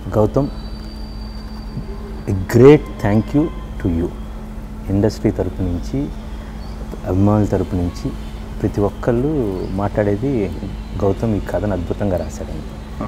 Gautam great thank you to you industry తరపు నుంచి అభిమానుల తరపు నుంచి ప్రతి ఒక్కళ్ళు మాట్లాడేది గౌతమ్ ఈ కథను అద్భుతంగా రాశాడని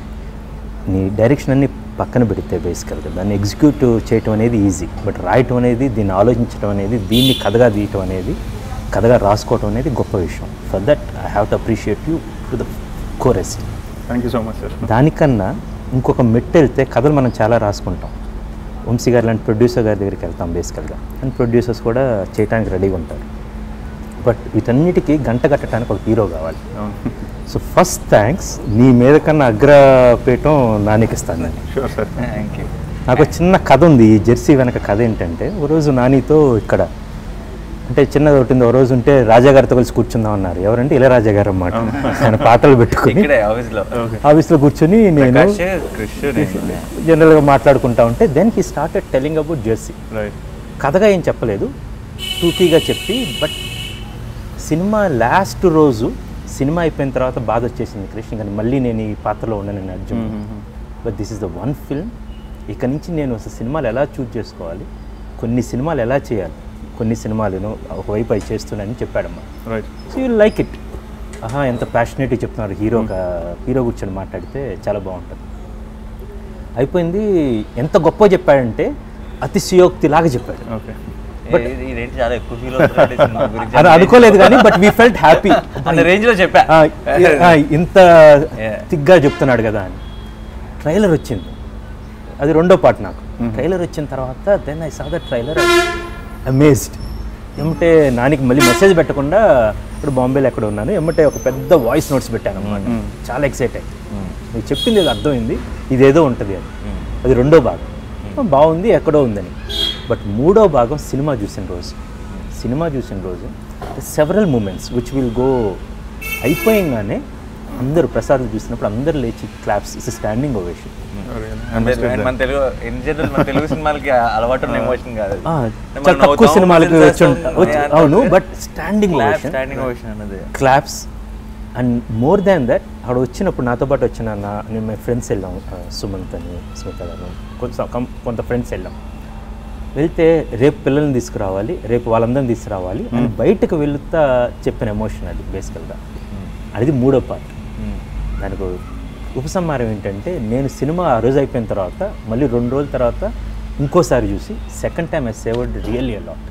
నీ డైరెక్షన్ అన్ని పక్కన పెడితే బేసికల్గా దాన్ని ఎగ్జిక్యూట్ చేయటం అనేది ఈజీ బట్ రాయటం అనేది దీన్ని ఆలోచించడం అనేది దీన్ని కథగా తీయటం అనేది కథగా రాసుకోవటం అనేది గొప్ప విషయం for that I have to appreciate you to the core thank you so much sir దానికన్నా ఇంకొక మెట్టు వెళ్తే కథలు మనం చాలా రాసుకుంటాం వంశీ గారు లాంటి ప్రొడ్యూసర్ గారి దగ్గరికి వెళ్తాం బేసికల్గా అండ్ ప్రొడ్యూసర్స్ కూడా చేయడానికి రెడీగా ఉంటారు బట్ వీటన్నిటికీ గంట కట్టడానికి ఒక హీరో కావాలి అవును సో ఫస్ట్ థ్యాంక్స్ నీ మీద కన్నా అగ్రపీఠం నానికి ఇస్తాను నేను షూర్ సార్ థ్యాంక్ యూ నాకు ఒక చిన్న కథ ఉంది ఈ జెర్సీ వెనక కథ ఏంటంటే ఓ రోజు నానితో ఇక్కడ అంటే చిన్నది ఒకటి ఉంది ఓ రోజు ఉంటే రాజా గారితో కలిసి కూర్చుందాం అన్నారు ఎవరంటే ఇళయరాజా గారు అన్నమాట ఆయన పాటలు పెట్టుకుని ఇక్కడే ఆఫీస్ లో ఆఫీస్లో కూర్చొని నేను ప్రకాష్ క్రిష్ నేను జనరల్గా మాట్లాడుకుంటా ఉంటే then he started telling about Jersey right కథగా ఏం చెప్పలేదు టూకీగా చెప్పి బట్ సినిమా లాస్ట్ రోజు సినిమా అయిపోయిన తర్వాత బాధ వచ్చేసింది కృష్ణ కానీ మళ్ళీ నేను ఈ పాత్రలో ఉండను Arjun but this is the one film ఇక నుంచి నేను అసలు సినిమాలు ఎలా చూజ్ చేసుకోవాలి కొన్ని సినిమాలు ఎలా చేయాలి కొన్ని సినిమాలను ఒకవైపు అవి చేస్తున్నానని చెప్పాడమ్మా right so you like it ఆహా ఎంత ప్యాషనేట్గా చెప్తున్నారు హీరో హీరో కూర్చొని మాట్లాడితే చాలా బాగుంటుంది అయిపోయింది ఎంత గొప్ప చెప్పాడంటే అతిశయోక్తిలాగా చెప్పాడు ఓకే ఇదేంటి చాలా ఎక్కువ ఫీల్ అవుతుంది సినిమా గురించి అది అనుకోలేదు కానీ బట్ వీ ఫెల్ట్ హ్యాపీ అంత రేంజ్ లో చెప్పా ఇంత Yeah. తిగ్గా చెప్తున్నాడు కదా అని ట్రైలర్ వచ్చింది అది రెండో పార్ట్ నాకు ట్రైలర్ వచ్చిన తర్వాత then I saw the trailer amazed ఏమంటే నానికి మళ్ళీ మెసేజ్ పెట్టకుండా ఇప్పుడు బాంబేలో ఎక్కడ ఉన్నాను ఏమంటే ఒక పెద్ద వాయిస్ నోట్స్ పెట్టాను అనమాట చాలా ఎక్సైట్ అయ్యి నువ్వు చెప్పింది ఏదో అర్థమైంది ఇదేదో ఉంటుంది అది అది రెండో భాగం బాగుంది ఎక్కడో ఉందని బట్ మూడో భాగం సినిమా చూసిన రోజు సినిమా చూసిన రోజు several moments which will go అయిపోయంగానే అందరూ ప్రసాద్ చూసినప్పుడు అందరూ లేచి క్లాప్స్ ఇట్స్ స్టాండింగ్ ఓవేషన్ అంటే మన తెలుగు ఇన్ జనరల్ మన తెలుగు సినిమాలకి అలవాటు ఉన్న ఎమోషన్ కాదు అది. మనం చాలా తక్కువ నవ్వుతాం, సినిమాలకి whistles వచ్చి వేస్తాం, వచ్చి- yeah, అవును అంటే but standing clap, ovation standing ovation అన్నది claps and more than that అక్కడ వచ్చినప్పుడు నాతో పాటు వచ్చిన నా నేను మై ఫ్రెండ్స్ వెళ్ళాం ఆ, సుమంత్ అని స్మిత గారు కొంత కం- కొంత ఫ్రెండ్స్ వెళ్ళాం వెళ్తే రేపు పిల్లల్ని తీసుకురావాలి రేపు వాళ్ళందరిని తీసుకురావాలి అని బయటకు వెళుతా చెప్పిన ఎమోషన్ అది బేసికల్గా అది మూడో పార్ట్ దానికి ఉపసంహారం ఏంటంటే నేను సినిమా ఆ రోజు అయిపోయిన తర్వాత మళ్ళీ రెండు రోజుల తర్వాత ఇంకోసారి చూసి second time I savoured really allot